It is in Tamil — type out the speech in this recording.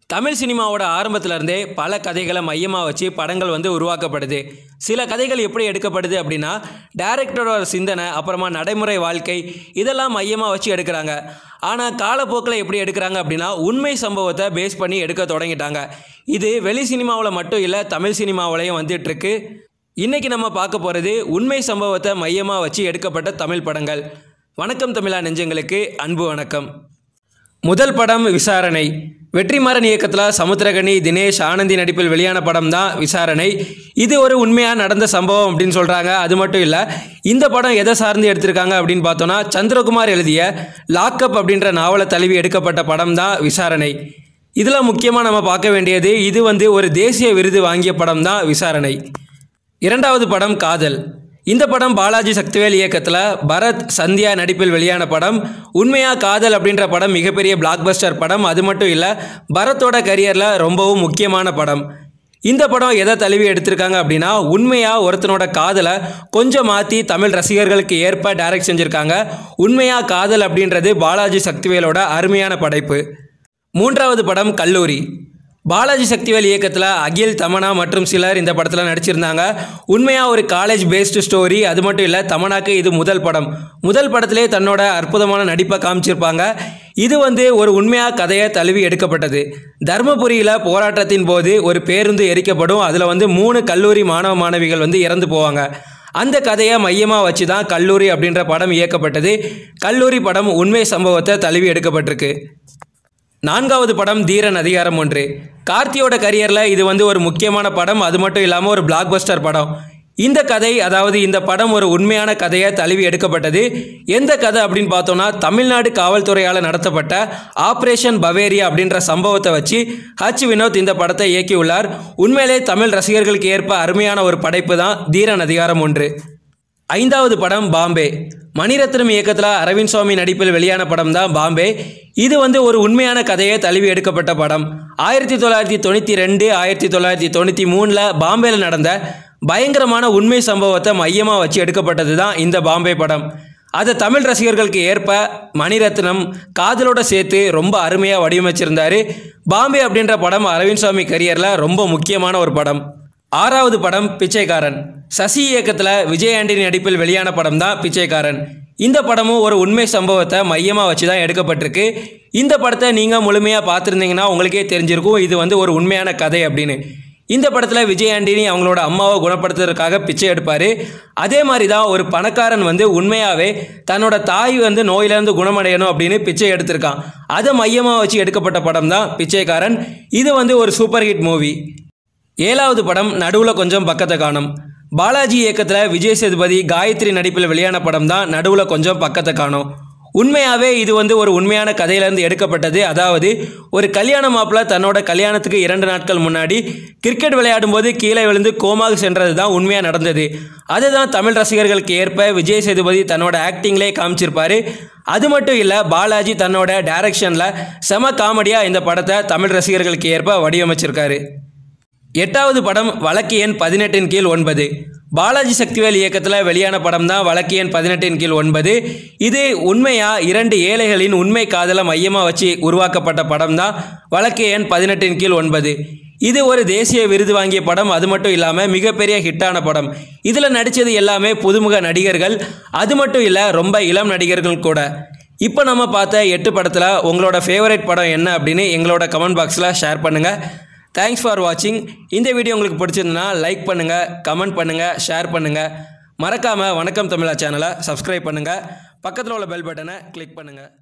தமிழ் சினிமாவோட ஆரம்பத்துல இருந்தே பல கதைகளை மையமாக வச்சு படங்கள் வந்து உருவாக்கப்படுது சில கதைகள் எப்படி எடுக்கப்படுது அப்படின்னா டேரக்டரோட சிந்தனை அப்புறமா நடைமுறை வாழ்க்கை இதெல்லாம் மையமாக வச்சு எடுக்கிறாங்க ஆனால் காலப்போக்கில் எப்படி எடுக்கிறாங்க அப்படின்னா உண்மை சம்பவத்தை பேஸ் பண்ணி எடுக்க தொடங்கிட்டாங்க இது வெளி சினிமாவில் மட்டும் இல்லை தமிழ் சினிமாவிலையும் வந்துட்டுருக்கு இன்றைக்கி நம்ம பார்க்க போகிறது உண்மை சம்பவத்தை மையமாக வச்சு எடுக்கப்பட்ட தமிழ் படங்கள் வணக்கம் தமிழா நெஞ்சங்களுக்கு அன்பு வணக்கம் முதல் படம் விசாரணை வெற்றிமாறன் இயக்கத்தில் சமுத்திரகனி தினேஷ் ஆனந்தி நடிப்பில் வெளியான படம் தான் விசாரணை இது ஒரு உண்மையாக நடந்த சம்பவம் அப்படின்னு சொல்கிறாங்க அது மட்டும் இல்லை இந்த படம் எதை சார்ந்து எடுத்திருக்காங்க அப்படின்னு பார்த்தோன்னா சந்திரகுமார் எழுதிய லாக்அப் அப்படின்ற நாவலை தழுவி எடுக்கப்பட்ட படம் தான் விசாரணை இதில் முக்கியமாக நம்ம பார்க்க வேண்டியது இது வந்து ஒரு தேசிய விருது வாங்கிய படம் தான் விசாரணை இரண்டாவது படம் காதல் இந்த படம் பாலாஜி சக்திவேல் இயக்கத்தில் பரத் சந்தியா நடிப்பில் வெளியான படம் உண்மையா காதல் அப்படின்ற படம் மிகப்பெரிய பிளாக்பஸ்டர் படம் அது மட்டும் இல்லை பரத்தோட கரியரில் ரொம்பவும் முக்கியமான படம் இந்த படம் எதை தழுவி எடுத்திருக்காங்க அப்படின்னா உண்மையாக ஒருத்தனோட காதலை கொஞ்சம் மாற்றி தமிழ் ரசிகர்களுக்கு ஏற்ப டைரக்ட் செஞ்சுருக்காங்க உண்மையாக காதல் அப்படின்றது பாலாஜி சக்திவேலோட அருமையான படைப்பு மூன்றாவது படம் கல்லூரி பாலாஜி சக்திவேல் இயக்கத்தில் அகில் தமனா மற்றும் சிலர் இந்த படத்தில் நடிச்சிருந்தாங்க உண்மையாக ஒரு காலேஜ் பேஸ்டு ஸ்டோரி அது மட்டும் இல்லை தமனாக்கு இது முதல் படம் முதல் படத்திலே தன்னோட அற்புதமான நடிப்பை காமிச்சிருப்பாங்க இது வந்து ஒரு உண்மையாக கதையை தழுவி எடுக்கப்பட்டது தருமபுரியில் போராட்டத்தின் போது ஒரு பேருந்து எரிக்கப்படும் அதில் வந்து மூணு கல்லூரி மாணவ மாணவிகள் வந்து இறந்து போவாங்க அந்த கதையை மையமாக வச்சு தான் கல்லூரி அப்படின்ற படம் இயக்கப்பட்டது கல்லூரி படம் உண்மை சம்பவத்தை தழுவி எடுக்கப்பட்டிருக்கு நான்காவது படம் தீரன் அதிகாரம் ஒன்று கார்த்தியோட கரியரில் இது வந்து ஒரு முக்கியமான படம் அது மட்டும் இல்லாமல் ஒரு பிளாக்பஸ்டர் படம் இந்த கதை அதாவது இந்த படம் ஒரு உண்மையான கதையை தழுவி எடுக்கப்பட்டது எந்த கதை அப்படின்னு பார்த்தோன்னா தமிழ்நாடு காவல்துறையால் நடத்தப்பட்ட ஆப்ரேஷன் பவேரியா அப்படின்ற சம்பவத்தை வச்சு ஹச் வினோத் இந்த படத்தை இயக்கியுள்ளார் உண்மையிலே தமிழ் ரசிகர்களுக்கு ஏற்ப அருமையான ஒரு படைப்பு தான் தீரன் அதிகாரம் ஒன்று ஐந்தாவது படம் பாம்பே மணிரத்னம் இயக்கத்தில் அரவிந்த் சுவாமி நடிப்பில் வெளியான படம் தான் பாம்பே இது வந்து ஒரு உண்மையான கதையை தழுவி எடுக்கப்பட்ட படம் ஆயிரத்தி தொள்ளாயிரத்தி தொண்ணூற்றி ரெண்டு ஆயிரத்தி தொள்ளாயிரத்தி தொண்ணூற்றி மூணில் பாம்பேயில் நடந்த பயங்கரமான உண்மை சம்பவத்தை மையமாக வச்சு எடுக்கப்பட்டது தான் இந்த பாம்பே படம் அதை தமிழ் ரசிகர்களுக்கு ஏற்ப மணிரத்னம் காதலோட சேர்த்து ரொம்ப அருமையாக வடிவமைச்சிருந்தாரு பாம்பே அப்படின்ற படம் அரவிந்த் சுவாமி கரியரில் ரொம்ப முக்கியமான ஒரு படம் ஆறாவது படம் பிச்சைக்காரன் சசி இயக்கத்தில் விஜய் ஆண்டனி நடிப்பில் வெளியான படம் தான் பிச்சைக்காரன் இந்த படமும் ஒரு உண்மை சம்பவத்தை மையமாக வச்சு தான் எடுக்கப்பட்டிருக்கு இந்த படத்தை நீங்கள் முழுமையாக பார்த்துருந்தீங்கன்னா உங்களுக்கே தெரிஞ்சிருக்கும் இது வந்து ஒரு உண்மையான கதை அப்படின்னு இந்த படத்தில் விஜய் ஆண்டனி அவங்களோட அம்மாவை குணப்படுத்துறதுக்காக பிச்சை எடுப்பார் அதே மாதிரி தான் ஒரு பணக்காரன் வந்து உண்மையாகவே தன்னோட தாய் வந்து நோயிலேருந்து குணமடையணும் அப்படின்னு பிச்சை எடுத்திருக்கான் அதை மையமாக வச்சு எடுக்கப்பட்ட படம் தான் பிச்சைக்காரன் இது வந்து ஒரு சூப்பர் ஹிட் மூவி ஏழாவது படம் நடுவில் கொஞ்சம் பக்கத்தை காணும் பாலாஜி இயக்கத்தில் விஜய் சேதுபதி காயத்ரி நடிப்பில் வெளியான படம் தான் நடுவில் கொஞ்சம் பக்கத்தை காணும் உண்மையாகவே இது வந்து ஒரு உண்மையான கதையிலேருந்து எடுக்கப்பட்டது அதாவது ஒரு கல்யாண மாப்பிள்ள தன்னோட கல்யாணத்துக்கு இரண்டு நாட்கள் முன்னாடி கிரிக்கெட் விளையாடும்போது கீழே விழுந்து கோமாக சென்றது தான் உண்மையாக நடந்தது அதுதான் தமிழ் ரசிகர்களுக்கு ஏற்ப விஜய் சேதுபதி தன்னோட ஆக்டிங்லேயே காமிச்சிருப்பாரு அது மட்டும் இல்லை பாலாஜி தன்னோட டைரக்ஷனில் செம காமெடியாக இந்த படத்தை தமிழ் ரசிகர்களுக்கு ஏற்ப வடிவமைச்சிருக்காரு எட்டாவது படம் வழக்கு எண் பதினெட்டின் கீழ் ஒன்பது பாலாஜி சக்திவேல் இயக்கத்தில் வெளியான படம் தான் வழக்கு எண் பதினெட்டின் கீழ் ஒன்பது இது உண்மையாக இரண்டு ஏழைகளின் உண்மை காதலை மையமாக வச்சு உருவாக்கப்பட்ட படம் தான் வழக்கு எண் பதினெட்டின் கீழ் ஒன்பது இது ஒரு தேசிய விருது வாங்கிய படம் அது மட்டும் இல்லாமல் மிகப்பெரிய ஹிட்டான படம் இதில் நடித்தது எல்லாமே புதுமுக நடிகர்கள் அது மட்டும் இல்லை ரொம்ப இளம் நடிகர்கள் கூட இப்போ நம்ம பார்த்த எட்டு படத்தில் உங்களோட ஃபேவரட் படம் என்ன அப்படின்னு எங்களோட கமெண்ட் பாக்ஸில் ஷேர் பண்ணுங்கள் தேங்க்ஸ் ஃபார் வாட்சிங் இந்த வீடியோ உங்களுக்கு பிடிச்சிருந்தனா லைக் பண்ணுங்கள் கமெண்ட் பண்ணுங்கள் ஷேர் பண்ணுங்கள் மறக்காமல் வணக்கம் தமிழா சேனலை சப்ஸ்கிரைப் பண்ணுங்கள் பக்கத்தில் உள்ள பெல் பட்டனை கிளிக் பண்ணுங்கள்